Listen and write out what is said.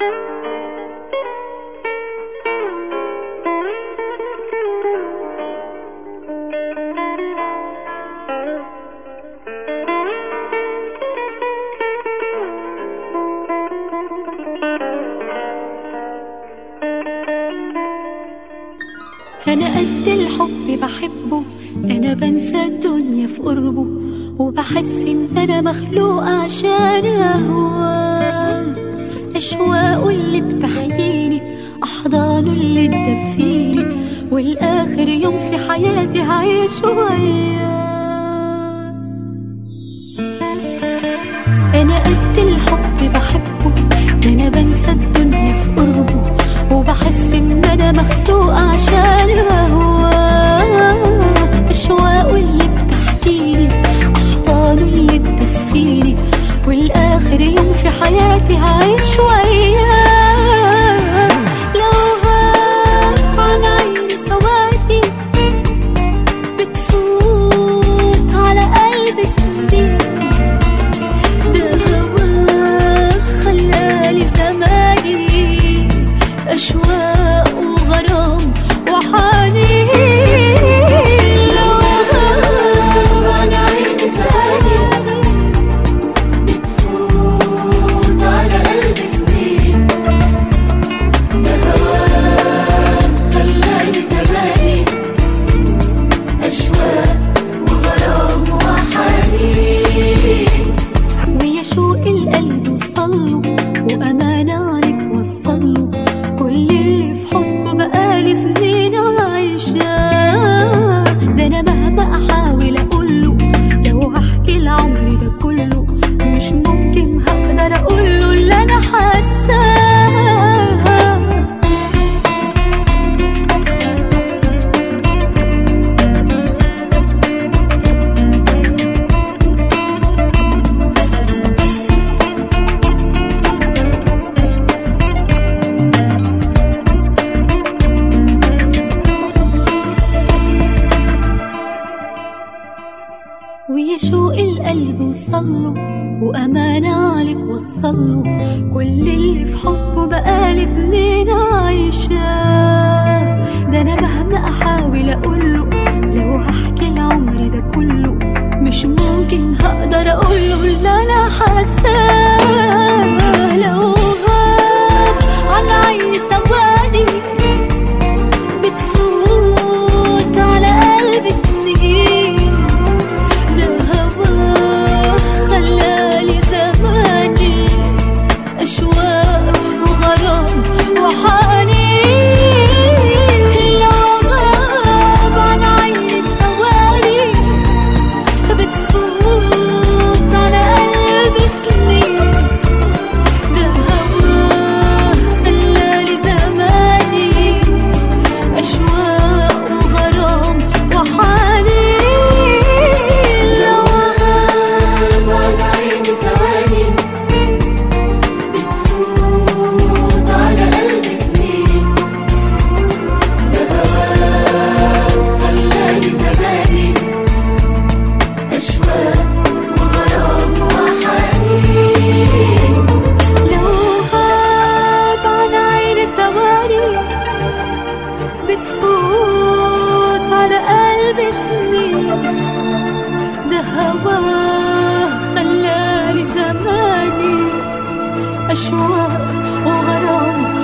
أنا قد الحب بحبه أنا بنسى الدنيا في قربه وبحس إن أنا مخلوقة عشان أهواه أشواقه اللي بتحييني أحضانه اللي تدفيني والآخر يوم في حياتي هعيش وياه أنا قد الحب بحبه أنا بنسى الدنيا في قربه وبحس إن أنا مخلوقة عشان أهواه أشواقه اللي بتحكيني أحضانه اللي تدفيني والآخر يوم في حياتي هعيش وياه لو غاب عن عيني سوادي بتفوت على قلبي سنين ده هواه خلالي زماني أشواق وغرام وحنين لو غاب عن عيني ثانية بتفوت على قلبي سنين ده هواك خلاني زماني أشواق وغرام وحنين ويا شوق القلب وصله وأمانة عليك وصله كل اللي في حب بقالي سنين عايشاه ده أنا مهما أحاول أقوله لو هحكي العمر ده كله مش ممكن هقدر أقوله اللي أنا حاساه ويا شوق القلب وصله وأمانة عليك وصله كل اللي في حبه بقالي سنين عايشاه ده أنا مهما أحاول أقوله لو هحكي العمر ده كله مش ممكن هقدر أقوله اللي أنا حاساه لو غاب على عيني ثواني بتفوت على قلبي سنين ده هواه خلالي زماني أشواق وغرام وحنين لو غاب عن عيني ثواني بتفوت على قلبي سنين ده هواه خلالي زماني أشواق وغرام وحنين لو غاب عن عيني ثواني بتفوت على قلبي سنين ده هواك خلاني زماني أشواق وغرام وحنين لو غاب عن عيني ثواني بتفوت على قلبي سنين ده هواه خلالي زماني أشواق وغرام